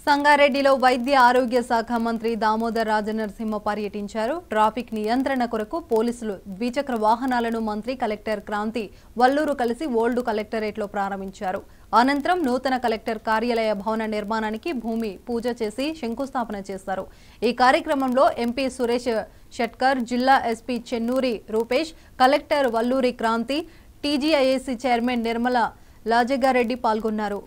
సంగారెడ్డిలో వైద్య ఆరోగ్య శాఖ మంత్రి దామోదర్ రాజనరసింహ పర్యటించారు ట్రాఫిక్ నియంత్రణ కొరకు పోలీసులు ద్విచక్ర వాహనాలను మంత్రి కలెక్టర్ క్రాంతి వల్లూరు కలిసి ఓల్డ్ కలెక్టరేట్లో ప్రారంభించారు అనంతరం నూతన కలెక్టర్ కార్యాలయ భవన నిర్మాణానికి భూమి పూజ చేసి శంకుస్థాపన చేశారు ఈ కార్యక్రమంలో ఎంపీ సురేష్ షట్కర్ జిల్లా SP Chennuri Rupesh collector Valluri Kranthi TGIAC chairman Nirmala లాజగారెడ్డి పాల్గొన్నారు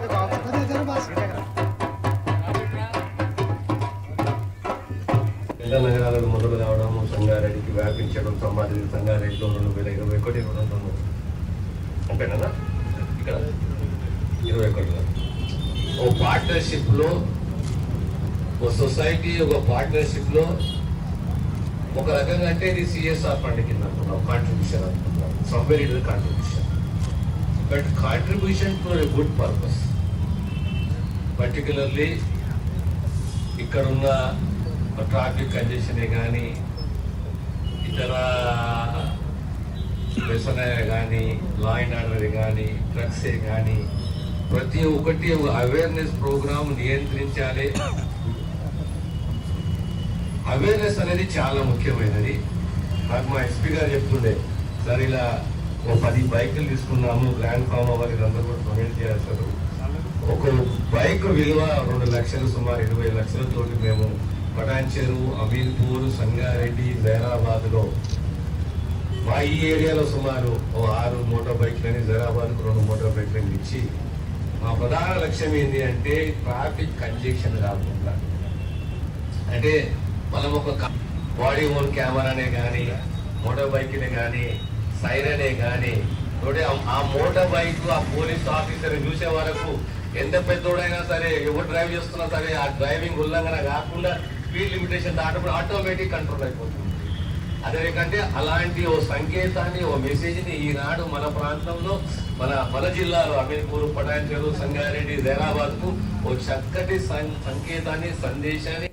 పెద్ద నగరాలకు మొదలు కావడము సంగారెడ్డికి వ్యాపించడం సంబంధించి సంగారెడ్డిలో రెండు వేల ఇరవై ఒకటి రెండు వందలు ఓకేనా ఇక్కడ ఇరవై ఒకటిలో ఓ పార్ట్నర్షిప్ లో ఓ సొసైటీ ఒక పార్ట్నర్షిప్ లో ఒక రకంగా అంటే ఇది సిఎస్ఆర్ ఫండ్ కింద అనుకున్నాం కాంట్రిబ్యూషన్ అనుకున్నాం somewhere it contribution but contribution to a good purpose particularly ఇక్కడున్న ట్రాఫిక్ కంజెషనే కానీ ఇతర వ్యసన కానీ లా అండ్ ఆర్డర్ కానీ డ్రగ్సే కానీ ప్రతి ఒక్కటి ఒక అవేర్నెస్ ప్రోగ్రామ్ నియంత్రించాలి అవేర్నెస్ అనేది చాలా ముఖ్యమైనది నాకు మా ఎస్పీ గారు చెప్తుండే సార్ ఇలా ఓ పది బైకులు తీసుకున్నాము గ్రాండ్ ఫామ్ అవర్ ఇదంతా కూడా డొనేట్ చేస్తారు ఒక బైక్ విలువ రెండు లక్షలు సుమారు ఇరవై లక్షలతోటి మేము పటాన్చెరు అమీర్పూర్ సంగారెడ్డి జైరాబాద్ లో మా ఈ ఏరియాలో సుమారు ఓ ఆరు మోటార్ బైక్లని జైరాబాద్ రెండు మోటార్ బైక్లని ఇచ్చి మా ప్రధాన లక్ష్యం ఏంటి అంటే ట్రాఫిక్ కంజెక్షన్ కాకుండా అంటే మనం ఒక బాడీ ఓన్ కెమెరానే కానీ మోటార్ బైక్నే కానీ సైరనే కానీ తోటి ఆ- ఆ మోటార్ బైక్ ఆ పోలీస్ ఆఫీసర్ చూసే వరకు ఎంత పెద్దోడైనా సరే ఎవరు డ్రైవ్ చేస్తున్నా సరే ఆ డ్రైవింగ్ ఉల్లంఘన కాకుండా స్పీడ్ లిమిటేషన్ దాటప్పుడు ఆటోమేటిక్ కంట్రోల్ అయిపోతుంది అదే కంటే అలాంటి ఓ సంకేతాన్ని ఓ మెసేజ్ ని ఈనాడు మన ప్రాంతంలో మన మన జిల్లాలో అమీర్పూర్ పటాన్చెరు సంగారెడ్డి జైరాబాద్ కు ఓ చక్కటి సం- సంకేతాన్ని సందేశాన్ని